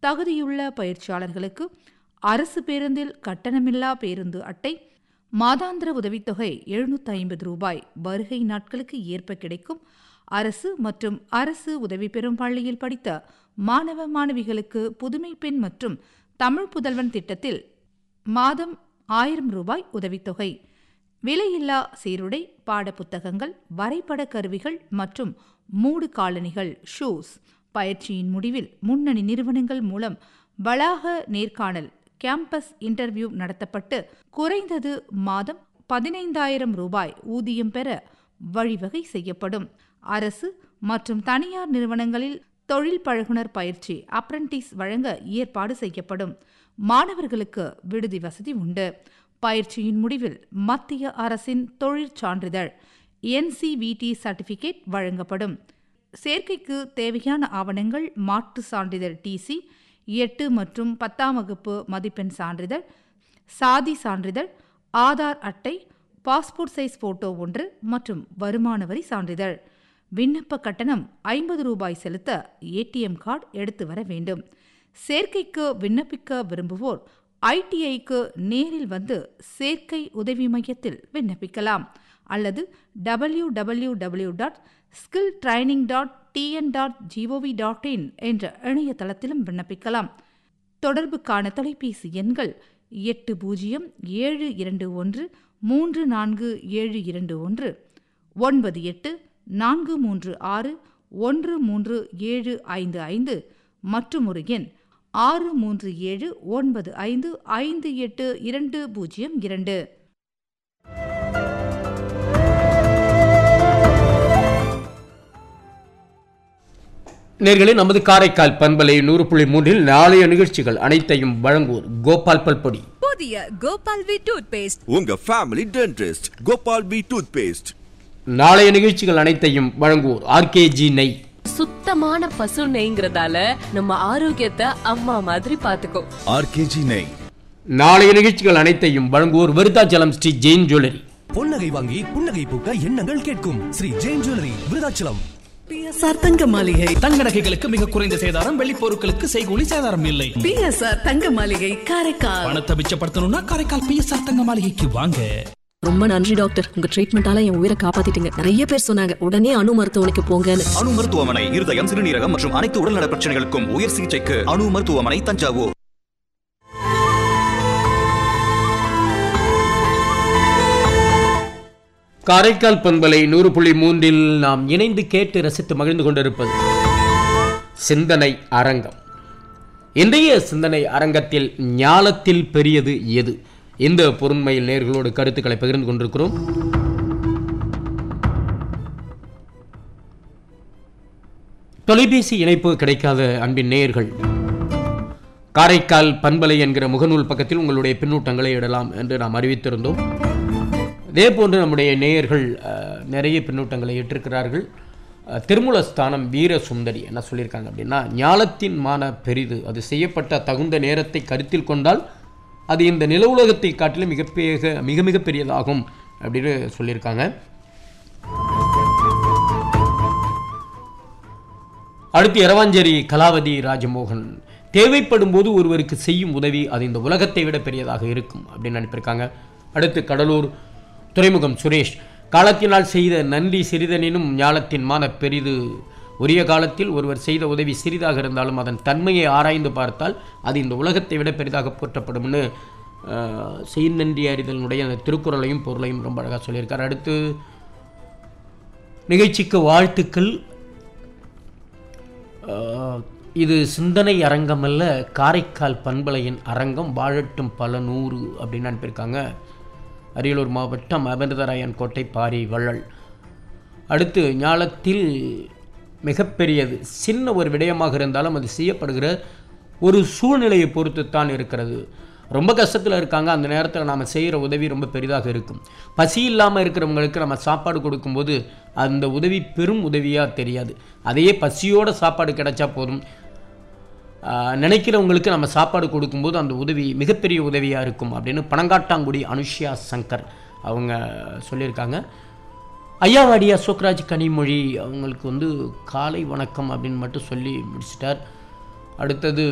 தகுதியுள்ள பயிற்சியாளர்களுக்கு அரசு பேருந்தில் கட்டணமில்லா பேருந்து அட்டை மாதாந்திர உதவித்தொகை எழுநூற்றி ஐம்பது ரூபாய் வருகை நாட்களுக்கு ஏற்ப கிடைக்கும் அரசு மற்றும் அரசு உதவி பெறும் பள்ளியில் படித்த மாணவ மாணவிகளுக்கு புதுமை பெண் மற்றும் தமிழ் புதல்வன் திட்டத்தில் மாதம் ஆயிரம் ரூபாய் உதவித்தொகை விலையில்லா சீருடை பாடப்புத்தகங்கள் வரைபட கருவிகள் மற்றும் மூடு காலணிகள் ஷூஸ் பயிற்சியின் முடிவில் முன்னணி நிறுவனங்கள் மூலம் வளாக நேர்காணல் கேம்பஸ் இன்டர்வியூ நடத்தப்பட்டு குறைந்தது மாதம் பதினைந்தாயிரம் ரூபாய் ஊதியம் பெற வழிவகை செய்யப்படும் அரசு மற்றும் தனியார் நிறுவனங்களில் தொழில் பழகுனர் பயிற்சி அப்ரண்டிஸ் வழங்க ஏற்பாடு செய்யப்படும் மாணவர்களுக்கு விடுதி வசதி உண்டு பயிற்சியின் முடிவில் மத்திய அரசின் தொழிற்சான்றிதழ் என்சிவிடி சர்டிபிகேட் வழங்கப்படும் சேர்க்கைக்கு தேவையான ஆவணங்கள் மாற்று சான்றிதழ் டிசி எட்டு மற்றும் பத்தாம் வகுப்பு மதிப்பெண் சான்றிதழ் சாதி சான்றிதழ் ஆதார் அட்டை பாஸ்போர்ட் சைஸ் போட்டோ ஒன்று மற்றும் வருமான வரி சான்றிதழ் விண்ணப்ப கட்டணம் ஐம்பது ரூபாய் செலுத்த ஏடிஎம் கார்டு எடுத்து வர வேண்டும் சேர்க்கைக்கு விண்ணப்பிக்க விரும்புவோர் ஐடிஐக்கு நேரில் வந்து சேர்க்கை உதவி மையத்தில் விண்ணப்பிக்கலாம் அல்லது W W W dot skill training dot TN dot GOV dot in என்ற இணையதளத்திலும் விண்ணப்பிக்கலாம் தொடர்புக்கான தொலைபேசி எண்கள் எட்டு பூஜ்ஜியம் ஏழு இரண்டு ஒன்று மூன்று நான்கு ஏழு இரண்டு ஒன்று ஒன்பது எட்டு நான்கு மூன்று ஆறு ஒன்று மூன்று ஏழு ஐந்து ஐந்து மற்றும் ஒரு எண் ஆறு மூன்று ஏழு ஒன்பது ஐந்து ஐந்து எட்டு இரண்டு பூஜ்ஜியம் இரண்டு நேர்களே நமது காரைக்கால் பண்பலை நூறு புள்ளி மூன்றில் நாளைய நிகழ்ச்சிகள் அனைத்தையும் வழங்குவோர் கோபால் பல்பொடி புதிய கோபால் வி டூத் பேஸ்ட் உங்க family dentist Gopal P toothpaste நாளைய நிகழ்ச்சிகள் அனைத்தையும் வழங்குவோர் ஆர்கேஜி நெய் சுத்தமான பசு நெய்ங்கிறதால நம்ம ஆரோக்கியத்தை அம்மா மாதிரி பாத்துக்கோ ஆர்கேஜி நெய் நாளைய நிகழ்ச்சிகள் அனைத்தையும் வழங்குவோர் விருத்தாச்சலம் ஸ்ரீ ஜெயின் ஜுவல்லரி பொன்னகை வாங்கி புன்னகை பூக்க எண்ணங்கள் கேட்கும் ஸ்ரீ ஜெயின் ஜுவல்லரி விருதாச்சலம் பிஎஸ்ஆர் தங்க மாளிகை தங்க நகைகளுக்கு மிக குறைந்த சேதாரம் வெள்ளி பொருட்களுக்கு செய்கூலி சேதாரம் இல்லை பிஎஸ்ஆர் தங்க மாளிகை காரைக்கால் பணத்தை மிச்சப்படுத்தணும்னா காரைக்கால் பிஎஸ்ஆர் தங்க மாளிகைக்கு வாங்க ரொம்ப நன்றி டாக்டர் உங்க ட்ரீட்மெண்டால என் உயிரை காப்பாத்திட்டீங்க நிறைய பேர் சொன்னாங்க உடனே அணு மருத்துவமனைக்கு போங்கன்னு அணு மருத்துவமனை இருதயம் சிறுநீரகம் மற்றும் அனைத்து உடல்நல பிரச்சனைகளுக்கும் உயர் சிகிச்சைக்கு அணு மருத்துவமனை தஞ்சாவூர் காரைக்கால் பண்பலை நூறு புள்ளி மூன்றில் நாம் இணைந்து கேட்டு ரசித்து மகிழ்ந்து கொண்டிருப்பது சிந்தனை அரங்கம் இன்றைய சிந்தனை அரங்கத்தில் ஞாலத்தில் பெரியது எது இந்த பொருண்மையில் நேர்களோடு கருத்துக்களை பகிர்ந்து கொண்டிருக்கிறோம் தொலைபேசி இணைப்பு கிடைக்காத அன்பின் நேயர்கள் காரைக்கால் பண்பலை என்கிற முகநூல் பக்கத்தில் உங்களுடைய பின்னூட்டங்களை இடலாம் என்று நாம் அறிவித்திருந்தோம் இதே போன்று நம்முடைய நேயர்கள் அஹ், நிறைய பின்னூட்டங்களை இட்டிருக்கிறார்கள் அஹ், திருமூலஸ்தானம் வீர சுந்தரி என்ன சொல்லியிருக்காங்க அப்படின்னா ஞாலத்தின் மான பெரிது அது செய்யப்பட்ட தகுந்த நேரத்தை கருத்தில் கொண்டால் அது இந்த நில உலகத்தை காட்டிலும் மிகப்பெரிய மிக மிக பெரியதாகும் அப்படின்னு சொல்லியிருக்காங்க அடுத்து இரவாஞ்சேரி கலாவதி ராஜமோகன் தேவைப்படும் போது ஒருவருக்கு செய்யும் உதவி அது இந்த உலகத்தை விட பெரியதாக இருக்கும் அப்படின்னு அனுப்பியிருக்காங்க அடுத்து கடலூர் துறைமுகம் சுரேஷ் காலத்தினால் செய்த நன்றி சிறிதனினும் ஞாலத்தின் மான பெரிது உரிய காலத்தில் ஒருவர் செய்த உதவி சிறிதாக இருந்தாலும் அதன் தன்மையை ஆராய்ந்து பார்த்தால் அது இந்த உலகத்தை விட பெரிதாக போற்றப்படும்னு அஹ், செய் நன்றி அறிதலினுடைய அந்த திருக்குறளையும் பொருளையும் ரொம்ப அழகாக சொல்லியிருக்கார் அடுத்து நிகழ்ச்சிக்கு வாழ்த்துக்கள் ஆஹ், இது சிந்தனை அரங்கம் அல்ல காரைக்கால் பண்பலையின் அரங்கம் வாழட்டும் பல நூறு அப்படின்னு அனுப்பியிருக்காங்க அரியலூர் மாவட்டம் அமிர்தராயன் கோட்டை பாரி வள்ளல் அடுத்து ஞாலத்தில் மிகப்பெரியது சின்ன ஒரு விடயமாக இருந்தாலும் அது செய்யப்படுகிற ஒரு சூழ்நிலையை பொறுத்துத்தான் இருக்கிறது ரொம்ப கஷ்டத்தில் இருக்காங்க அந்த நேரத்தில் நாம் செய்கிற உதவி ரொம்ப பெரிதாக இருக்கும் பசி இல்லாமல் இருக்கிறவங்களுக்கு நம்ம சாப்பாடு கொடுக்கும்போது அந்த உதவி பெரும் உதவியாக தெரியாது அதையே பசியோட சாப்பாடு கிடைச்சா போதும் ஆஹ், நினைக்கிறவங்களுக்கு நம்ம சாப்பாடு கொடுக்கும்போது அந்த உதவி மிகப்பெரிய உதவியாக இருக்கும் அப்படின்னு பனங்காட்டாங்குடி அனுஷ்யா சங்கர் அவங்க சொல்லியிருக்காங்க ஐயாவாடி அசோக்ராஜ் கனிமொழி அவங்களுக்கு வந்து காலை வணக்கம் அப்படின்னு மட்டும் சொல்லி முடிச்சிட்டார் அடுத்தது